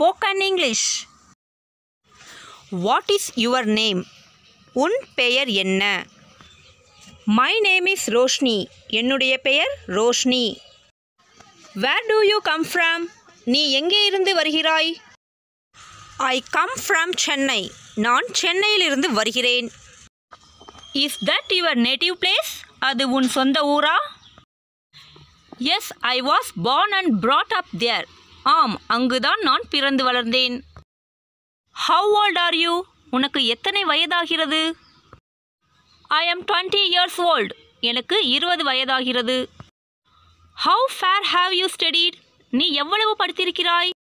spoken English what is your name உன் பெயர் என்ன மை நேம் இஸ் ரோஷ்னி என்னுடைய பெயர் Roshni where do you come from நீ எங்கே இருந்து வருகிறாய் ஐ கம் ஃப்ரம் சென்னை நான் சென்னையிலிருந்து வருகிறேன் is that your native place அது உன் சொந்த ஊரா yes I was born and brought up there ஆம் அங்குதான் நான் பிறந்து வளர்ந்தேன் ஹவ் ஓல்ட் ஆர் யூ உனக்கு எத்தனை வயதாகிறது I am twenty years old எனக்கு இருபது வயதாகிறது how far have you studied நீ எவ்வளவு படித்திருக்கிறாய்